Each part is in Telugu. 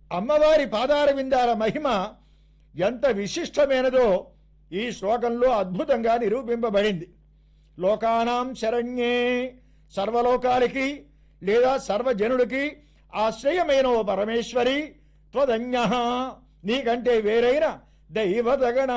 అమ్మవారి పాదార విందాల మహిమ ఎంత విశిష్టమైనదో ఈ శ్లోకంలో అద్భుతంగా నిరూపింపబడింది లోకానాం శరణ్యే సర్వలోకాలకి లేదా సర్వజనుడికి ఆశ్రయమైన ఓ పరమేశ్వరి త్వదన్య నీకంటే వేరైన దైవతగణ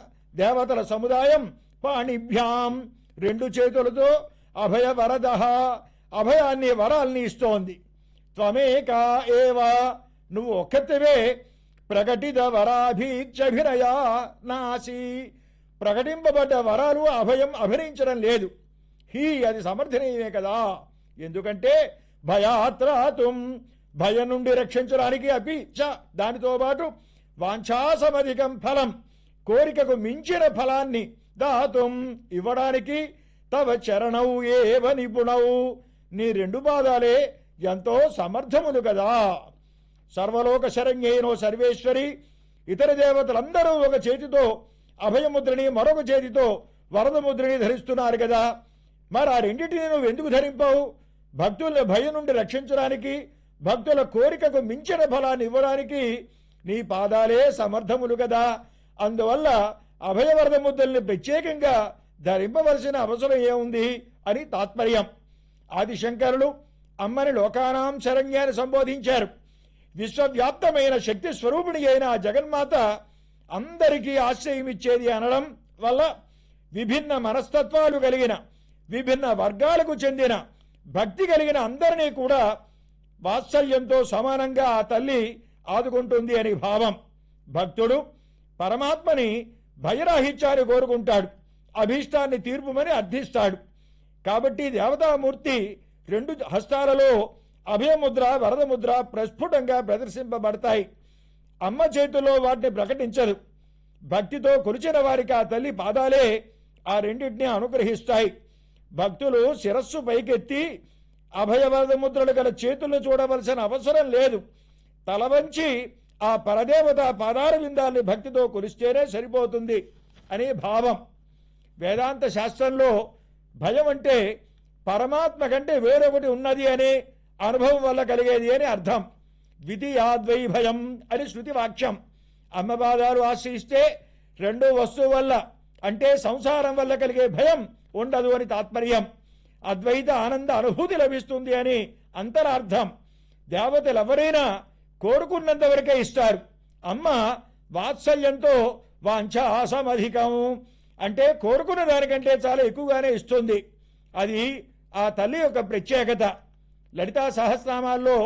దేవతల సముదాయం పాణిభ్యాం రెండు చేతులతో అభయ వరద అభయాన్ని వరాల్ని ఇస్తోంది త్వమేక ఏవా నువ్వు ఒక్కతివే ప్రకటిత వరాభీక్షభినయా నాసి ప్రకటింపబడ్డ వరాలు అభయం అభినయించడం లేదు హీ అది సమర్థనీయమే కదా ఎందుకంటే భయాత్రాతుం భయం నుండి రక్షించడానికి అపి చ దానితో పాటు వాంఛాసమధికం ఫలం కోరికకు మించిన ఫలాన్ని దాతుం ఇవ్వడానికి తవ చరణవు ఏవ నిపుణవు నీ రెండు పాదాలే ఎంతో సమర్థములు కదా సర్వలోక శరణ్యేనో సర్వేశ్వరి ఇతర దేవతలందరూ ఒక చేతితో అభయముద్రని మరొక చేతితో వరద ముద్రని ధరిస్తున్నారు కదా మరి ఆ రెండింటిని నువ్వు ఎందుకు ధరింపావు భక్తుల భయం నుండి రక్షించడానికి భక్తుల కోరికకు మించిన ఫలాన్ని ఇవ్వడానికి నీ పాదాలే సమర్థములు కదా అందువల్ల అభయవరద ముద్రల్ని ప్రత్యేకంగా ధరింపవలసిన అవసరం ఏముంది అని తాత్పర్యం ఆదిశంకరులు అమ్మని లోకానాం శరణ్యాన్ని సంబోధించారు విశ్వవ్యాప్తమైన శక్తి స్వరూపిణి అయిన ఆ జగన్మాత అందరికీ ఆశ్రయం ఇచ్చేది అనడం వల్ల విభిన్న మనస్తత్వాలు కలిగిన విభిన్న వర్గాలకు చెందిన భక్తి కలిగిన అందరినీ కూడా వాత్సల్యంతో సమానంగా ఆ తల్లి ఆదుకుంటుంది అని భావం భక్తుడు పరమాత్మని భయరాహిత్యాన్ని కోరుకుంటాడు అభీష్టాన్ని తీర్పుమని అర్థిస్తాడు కాబట్టి దేవతామూర్తి రెండు హస్తాలలో అభయముద్ర వరదముద్ర ప్రస్ఫుటంగా ప్రదర్శింపబడతాయి అమ్మ చేతిలో వాటిని ప్రకటించదు భక్తితో కొలిచిన వారికి ఆ తల్లి పాదాలే ఆ రెండింటిని అనుగ్రహిస్తాయి భక్తులు శిరస్సు పైకెత్తి అభయవరద ముద్రలు గల చేతులను చూడవలసిన అవసరం లేదు తల వంచి ఆ పరదేవత పాదార విందాల్ని భక్తితో కొలిస్తేనే సరిపోతుంది అని భావం వేదాంత శాస్త్రంలో భయం అంటే పరమాత్మ కంటే వేరొకటి ఉన్నది అనే అనుభవం వల్ల కలిగేది అని అర్థం ద్వితీయాద్వై భయం అని శృతి వాక్యం అమ్మపాదాలు ఆశ్రయిస్తే రెండో వస్తువు వల్ల అంటే సంసారం వల్ల కలిగే భయం ఉండదు అని తాత్పర్యం అద్వైత ఆనంద అనుభూతి లభిస్తుంది అని అంతరార్థం దేవతలు ఎవరైనా కోరుకున్నంత వరకే ఇస్తారు అమ్మ వాత్సల్యంతో వాంఛాసమధికం అంటే కోరుకున్న దానికంటే చాలా ఎక్కువగానే ఇస్తుంది అది ఆ తల్లి యొక్క ప్రత్యేకత లలితా సహస్రనామాల్లో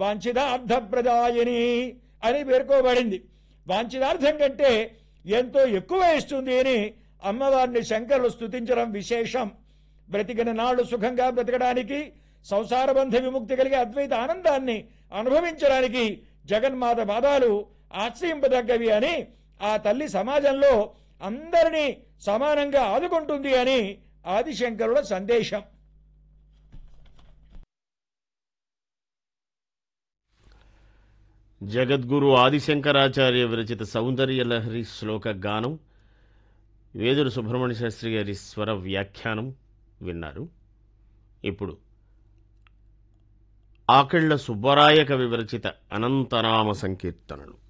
వాంఛితార్థప్రదాయని అని పేర్కోబడింది వాంఛితార్థం కంటే ఎంతో ఎక్కువ ఇస్తుంది అని అమ్మవారిని శంకరులు స్తుతించడం విశేషం బ్రతికిన నాళ్ళు సుఖంగా బ్రతకడానికి సంసార బంధ విముక్తి కలిగే అద్వైత ఆనందాన్ని అనుభవించడానికి జగన్మాత పాదాలు ఆశ్రయింపదగ్గవి అని ఆ తల్లి సమాజంలో అందరినీ సమానంగా ఆదుకుంటుంది అని ఆదిశంకరుల సందేశం జగద్గురు ఆదిశంకరాచార్య విరచిత సౌందర్య లహరి శ్లోక గానం వేదురు సుబ్రహ్మణ్య శాస్త్రి గారి స్వర వ్యాఖ్యానం విన్నారు ఇప్పుడు ఆకళ్ల సుబ్బరాయ కవి విరచిత అనంతనామ సంకీర్తనలు